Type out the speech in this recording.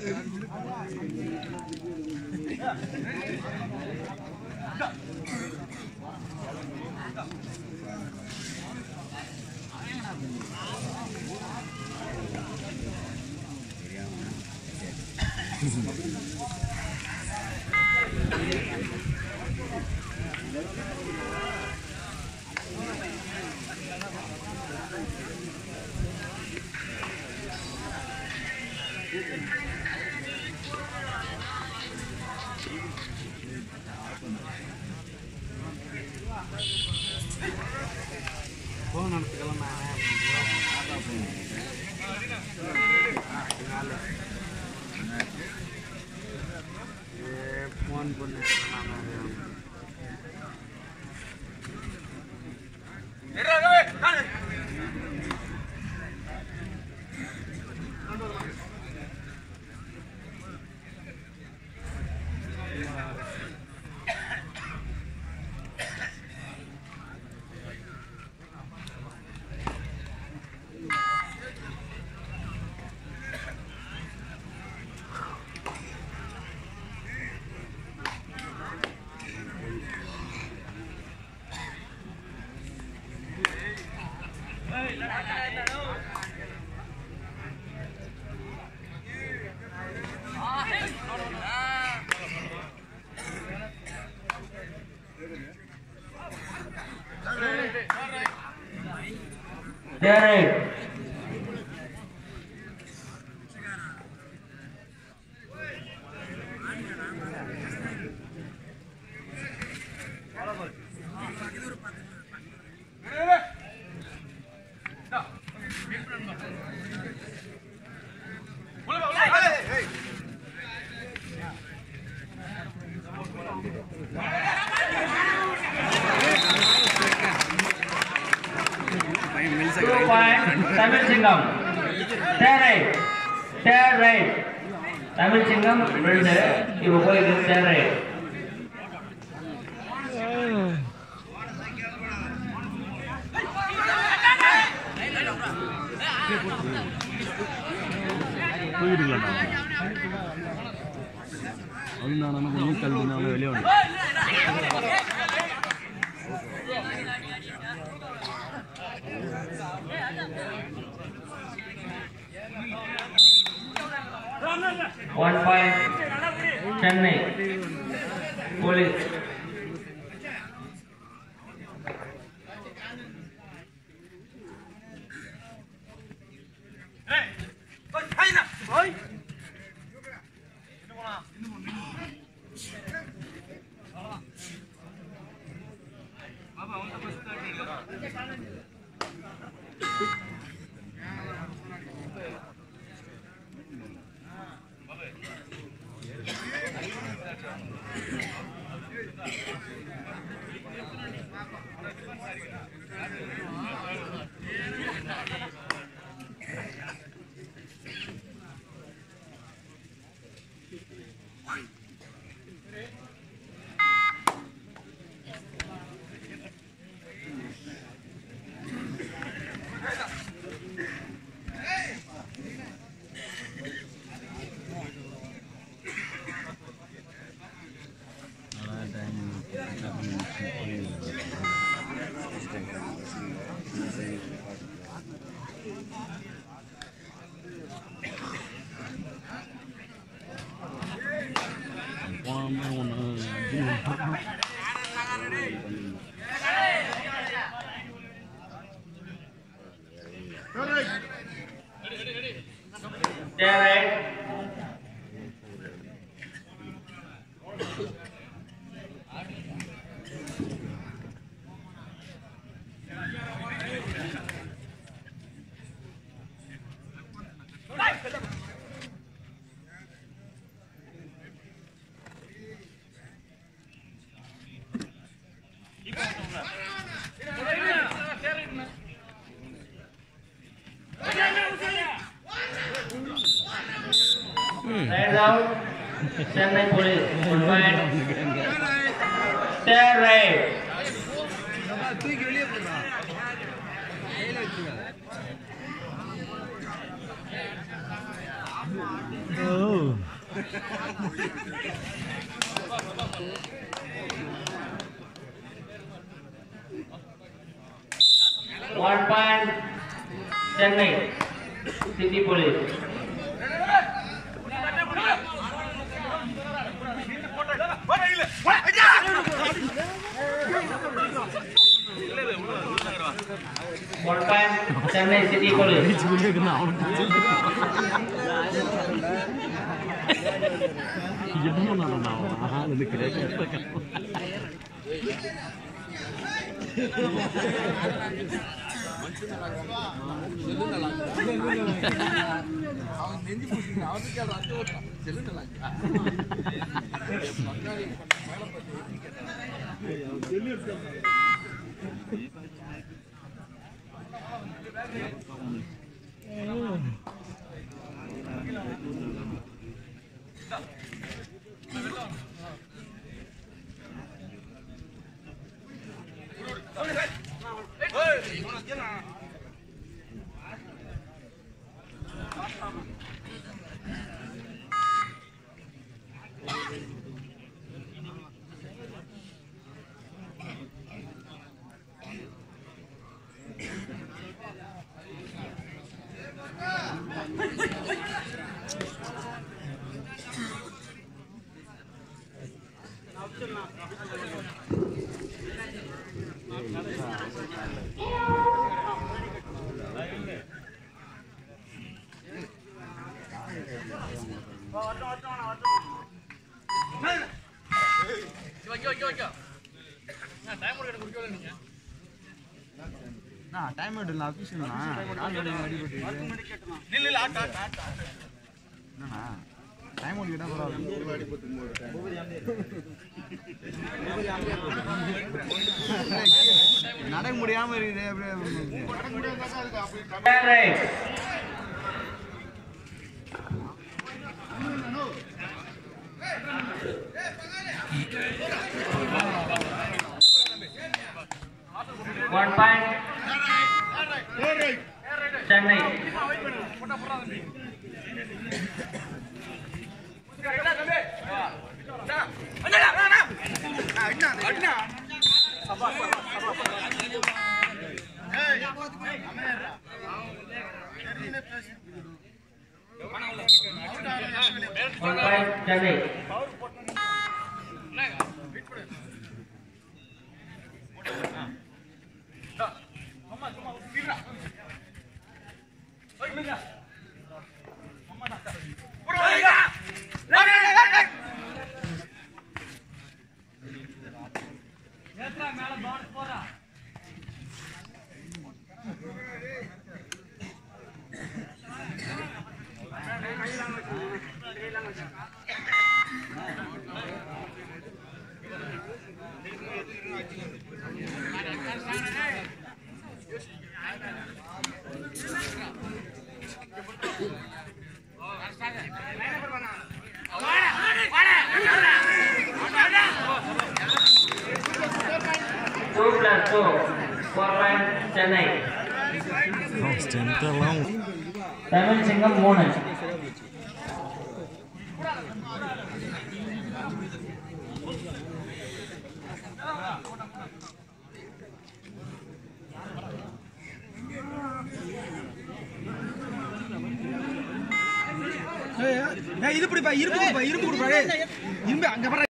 Phone எடுத்துக்கலாம் phone பண்ணி Derek. Two point, Tamil Singam. Tear right. Tear right. Tamil Singam ரெண்டு இப்போ போயிருக்கு tear right. போயிடுங்களா அவங்க கொஞ்சம் கல்வினால வெளியே வந்து One point, Chennai. Police. போனோம்னா ஒன்று Tear right. Right out. Chennai Police. One point. Tear right. தூக்கி வெளியே போடுறா கையில் வச்சுக்க ஓ One point, Chennai City Police. One point, Chennai City Police. என்ன பண்ணா அது கிடையாது அவன் நெஞ்சு பூசிங்க அவனுக்கு அது அஞ்சு ஓட்டம் செல்லுங்களா டைம் எடுல அபிஷன் கால் வலி அடிபட்டு என்னண்ணா டைம் ஓடிக்கிட்டா பரவாயில்ல நடக்க முடியாம இருக்குது அப்படியே Third right. One point. Chennai. One point Chennai. Two plus two. Four point Chennai. Strength எல்லாம் தமிழ் சிங்கம் மூணு இது பிடிப்பா இரும்பு கொடுப்பா இரும்பு கொடுப்பா இரும்பு அங்க